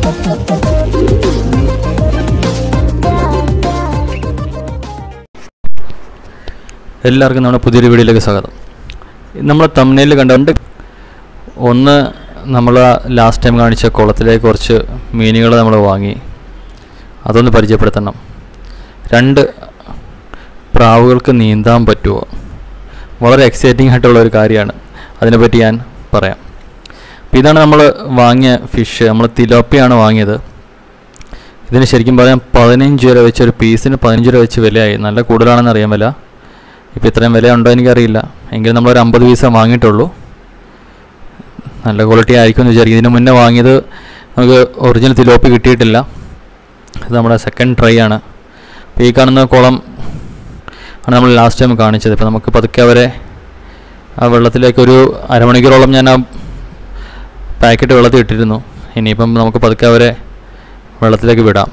എല്ലാവർക്കും നമ്മുടെ പുതിയൊരു വീഡിയോയിലേക്ക് സ്വാഗതം നമ്മൾ തമിഴിൽ കണ്ടുകൊണ്ട് ഒന്ന് നമ്മൾ ലാസ്റ്റ് ടൈം കാണിച്ച കുളത്തിലേക്ക് കുറച്ച് മീനുകൾ നമ്മൾ വാങ്ങി അതൊന്ന് പരിചയപ്പെടുത്തണം രണ്ട് പ്രാവുകൾക്ക് നീന്താൻ പറ്റുമോ വളരെ എക്സൈറ്റിംഗ് ആയിട്ടുള്ള ഒരു കാര്യമാണ് അതിനെപ്പറ്റി ഞാൻ പറയാം അപ്പോൾ ഇതാണ് നമ്മൾ വാങ്ങിയ ഫിഷ് നമ്മൾ തിലോപ്പിയാണ് വാങ്ങിയത് ഇതിന് ശരിക്കും പറയാൻ പതിനഞ്ച് രൂപ വെച്ച് ഒരു പീസിന് പതിനഞ്ച് രൂപ വെച്ച് വിലയായി നല്ല കൂടുതലാണെന്ന് അറിയാൻ വില ഇപ്പോൾ ഇത്രയും വില ഉണ്ടോ എനിക്കറിയില്ല എങ്കിലും നമ്മളൊരു അമ്പത് പീസ വാങ്ങിയിട്ടുള്ളൂ നല്ല ക്വാളിറ്റി ആയിരിക്കും എന്ന് വിചാരിക്കും ഇതിന് മുന്നേ വാങ്ങിയത് നമുക്ക് ഒറിജിനൽ തിലോപ്പി കിട്ടിയിട്ടില്ല ഇത് നമ്മുടെ സെക്കൻഡ് ട്രൈ ആണ് അപ്പോൾ ഈ കാണുന്ന കുളം ആണ് നമ്മൾ ലാസ്റ്റ് ടൈം കാണിച്ചത് ഇപ്പോൾ നമുക്ക് പതുക്കെ അവരെ ആ വെള്ളത്തിലേക്ക് ഒരു അരമണിക്കൂറോളം ഞാൻ ആ പാക്കറ്റ് വെള്ളത്തിൽ ഇട്ടിരുന്നു ഇനിയിപ്പം നമുക്ക് പതുക്കെ അവരെ വെള്ളത്തിലേക്ക് വിടാം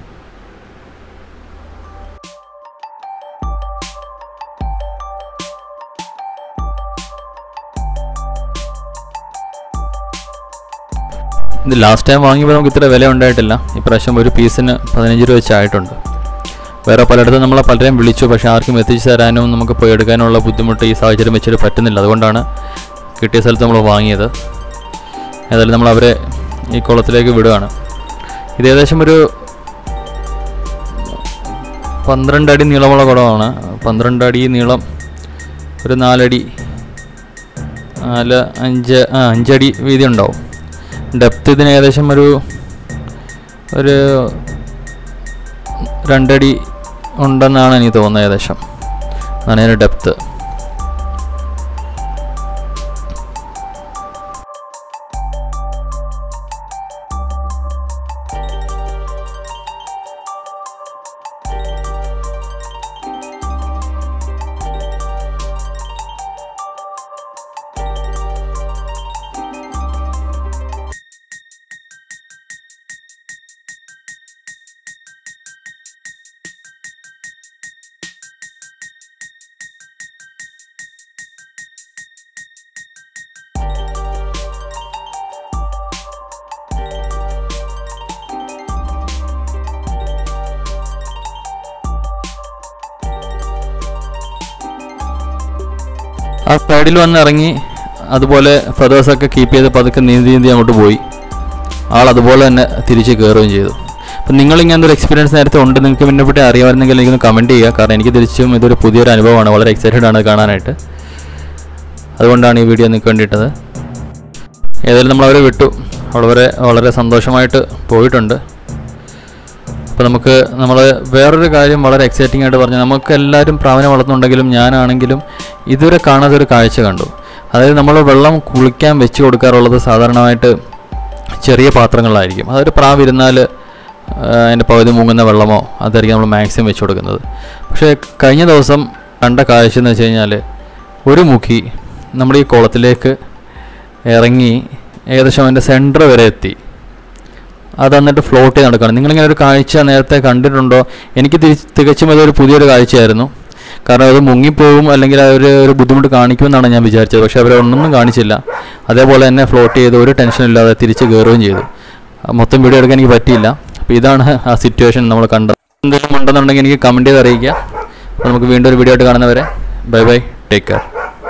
ഇത് ലാസ്റ്റ് ടൈം വാങ്ങിയപ്പോൾ നമുക്ക് ഇത്ര വില ഉണ്ടായിട്ടില്ല ഇപ്രാവശ്യം ഒരു പീസിന് പതിനഞ്ച് രൂപ വെച്ചായിട്ടുണ്ട് വേറെ പലയിടത്തും നമ്മളെ പലരെയും വിളിച്ചു പക്ഷേ ആർക്കും എത്തിച്ചു തരാനും നമുക്ക് പോയി എടുക്കാനുള്ള ബുദ്ധിമുട്ട് ഈ സാഹചര്യം വെച്ചിട്ട് പറ്റുന്നില്ല അതുകൊണ്ടാണ് കിട്ടിയ സ്ഥലത്ത് നമ്മൾ വാങ്ങിയത് ഏതായാലും നമ്മൾ അവരെ ഈ കുളത്തിലേക്ക് വിടുകയാണ് ഇത് ഏകദേശം ഒരു പന്ത്രണ്ട് അടി നീളമുള്ള കുളമാണ് പന്ത്രണ്ട് അടി നീളം ഒരു നാലടി നാല് അഞ്ച് ആ അഞ്ചടി വീതി ഉണ്ടാവും ഡെപ്ത് ഇതിന് ഏകദേശം ഒരു ഒരു രണ്ടടി ഉണ്ടെന്നാണ് എനിക്ക് തോന്നുന്നത് ഏകദേശം അതാണ് ഇതിൻ്റെ ഡെപ്ത് ആ സൈഡിൽ വന്ന് ഇറങ്ങി അതുപോലെ ഫെതേഴ്സൊക്കെ കീപ്പ് ചെയ്ത് പതുക്കെ നീന്തി നീന്തി അങ്ങോട്ട് പോയി ആൾ അതുപോലെ തന്നെ തിരിച്ച് കയറുകയും ചെയ്തു അപ്പം നിങ്ങൾ ഇങ്ങനത്തെ ഒരു എക്സ്പീരിയൻസ് നേരത്തെ ഉണ്ട് നിങ്ങൾക്ക് മുന്നേ പറ്റി അറിയാമായിരുന്നെങ്കിൽ എനിക്കൊന്ന് കമൻറ്റ് ചെയ്യുക കാരണം എനിക്ക് തിരിച്ചും ഇതൊരു പുതിയൊരു അനുഭവമാണ് വളരെ എക്സൈറ്റഡ് ആണ് ഇത് കാണാനായിട്ട് അതുകൊണ്ടാണ് ഈ വീഡിയോ നിങ്ങൾക്ക് വേണ്ടിയിട്ടത് ഏതായാലും നമ്മൾ അവരെ വിട്ടു വളരെ വളരെ സന്തോഷമായിട്ട് പോയിട്ടുണ്ട് അപ്പോൾ നമുക്ക് നമ്മൾ വേറൊരു കാര്യം വളരെ എക്സൈറ്റിംഗ് ആയിട്ട് പറഞ്ഞു നമുക്ക് എല്ലാവരും പ്രാവിനെ വളർത്തുന്നുണ്ടെങ്കിലും ഞാനാണെങ്കിലും ഇതുവരെ കാണാത്ത ഒരു കാഴ്ച കണ്ടു അതായത് നമ്മൾ വെള്ളം കുളിക്കാൻ വെച്ച് കൊടുക്കാറുള്ളത് സാധാരണമായിട്ട് ചെറിയ പാത്രങ്ങളിലായിരിക്കും അതൊരു പ്രാവ് ഇരുന്നാൽ അതിൻ്റെ പകുതി മുങ്ങുന്ന വെള്ളമോ അതായിരിക്കും നമ്മൾ മാക്സിമം വെച്ച് കൊടുക്കുന്നത് പക്ഷേ കഴിഞ്ഞ ദിവസം കണ്ട കാഴ്ച എന്ന് വെച്ച് കഴിഞ്ഞാൽ ഒരു മുഖി നമ്മുടെ ഈ കുളത്തിലേക്ക് ഇറങ്ങി ഏകദേശം അതിൻ്റെ സെൻറ്റർ വരെ എത്തി അത് എന്നിട്ട് ഫ്ലോട്ട് ചെയ്ത് നടക്കുകയാണ് നിങ്ങളിങ്ങനെ ഒരു കാഴ്ച നേരത്തെ കണ്ടിട്ടുണ്ടോ എനിക്ക് തിരിച്ച് തികച്ചും അതൊരു പുതിയൊരു കാഴ്ചയായിരുന്നു കാരണം അത് മുങ്ങിപ്പോവും അല്ലെങ്കിൽ ആ ഒരു ഒരു ബുദ്ധിമുട്ട് കാണിക്കുമെന്നാണ് ഞാൻ വിചാരിച്ചത് പക്ഷേ അവരൊന്നും കാണിച്ചില്ല അതേപോലെ തന്നെ ഫ്ലോട്ട് ചെയ്ത് ഒരു ടെൻഷൻ ഇല്ലാതെ തിരിച്ച് കയറുകയും ചെയ്തു ആ മൊത്തം വീഡിയോ എടുക്കാൻ എനിക്ക് പറ്റിയില്ല അപ്പോൾ ഇതാണ് ആ സിറ്റുവേഷൻ നമ്മൾ കണ്ടത് എന്തെങ്കിലും ഉണ്ടെന്നുണ്ടെങ്കിൽ എനിക്ക് കമൻറ്റ് ചെയ്ത് അറിയിക്കുക അപ്പോൾ നമുക്ക് വീണ്ടും ഒരു വീഡിയോ ആയിട്ട് കാണുന്നവരെ ബൈ ബൈ ടേക്ക് കെയർ